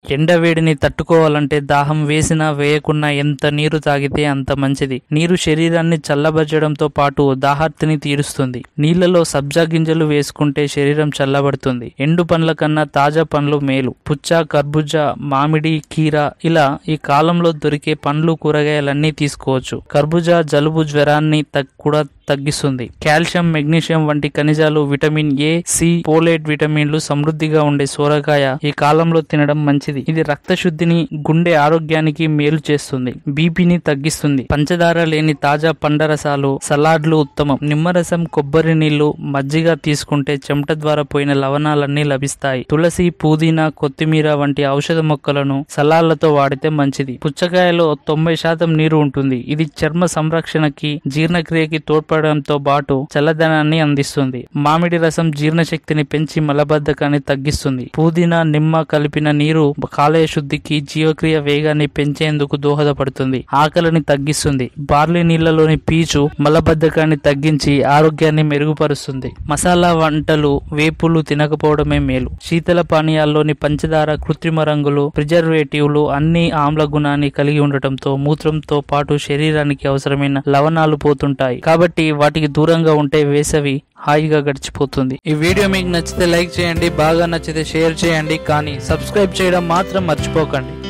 ఎండ వేడిని తట్టుకోవాలంటే దాహం వేసినా వేయకున్నా ఎంత నీరు తాగితే అంత మంచిది నీరు శరీరాన్ని చల్లబరచడంతో పాటు దాహార్తిని తీరుస్తుంది నీళ్లలో సబ్జా గింజలు వేసుకుంటే శరీరం చల్లబడుతుంది ఎండు పండ్ల కన్నా తాజా పండ్లు మేలు పుచ్చ కర్బూజా మామిడి కీర ఇలా ఈ కాలంలో దొరికే పండ్లు కూరగాయలన్నీ తీసుకోవచ్చు కర్బూజా జలుబు జ్వరాన్ని తగ్- కూడా తగ్గిస్తుంది కాల్షియం మెగ్నీషియం వంటి ఖనిజాలు విటమిన్ ఏ సి పోలేట్ విటమిన్లు సమృద్ధిగా ఉండే సోరకాయ ఈ కాలంలో తినడం మంచిది ఇది రక్త శుద్ధిని గుండె ఆరోగ్యానికి మేలు చేస్తుంది బీపీని తగ్గిస్తుంది పంచదార లేని తాజా పండరసాలు సలాడ్లు ఉత్తమం నిమ్మరసం కొబ్బరి నీళ్లు మజ్జిగ తీసుకుంటే చెమట ద్వారా పోయిన లవణాలన్నీ లభిస్తాయి తులసి పుదీనా కొత్తిమీర వంటి ఔషధ మొక్కలను సలాడ్లతో వాడితే మంచిది పుచ్చకాయలో తొంభై శాతం నీరు ఉంటుంది ఇది చర్మ సంరక్షణకి జీర్ణక్రియకి తోడ్పడడంతో పాటు చల్లదనాన్ని అందిస్తుంది మామిడి రసం జీర్ణశక్తిని పెంచి మలబద్ధకాన్ని తగ్గిస్తుంది పుదీనా నిమ్మ కలిపిన నీరు కాలేయ శుద్ధికి జీవక్రియ వేగాన్ని పెంచేందుకు దోహదపడుతుంది ఆకలిని తగ్గిస్తుంది బార్లీ నీళ్లలోని పీచు మలబద్ధకాన్ని తగ్గించి ఆరోగ్యాన్ని మెరుగుపరుస్తుంది మసాలా వంటలు వేపులు తినకపోవడమే మేలు శీతల పానీయాల్లోని పంచదార కృత్రిమ రంగులు ప్రిజర్వేటివ్లు అన్ని ఆమ్ల గుణాన్ని కలిగి ఉండటంతో మూత్రంతో పాటు శరీరానికి అవసరమైన లవణాలు పోతుంటాయి కాబట్టి వాటికి దూరంగా ఉంటే వేసవి హాయిగా గడిచిపోతుంది ఈ వీడియో మీకు నచ్చితే లైక్ చేయండి బాగా నచ్చితే షేర్ చేయండి కానీ సబ్స్క్రైబ్ చేయడం మాత్రం మర్చిపోకండి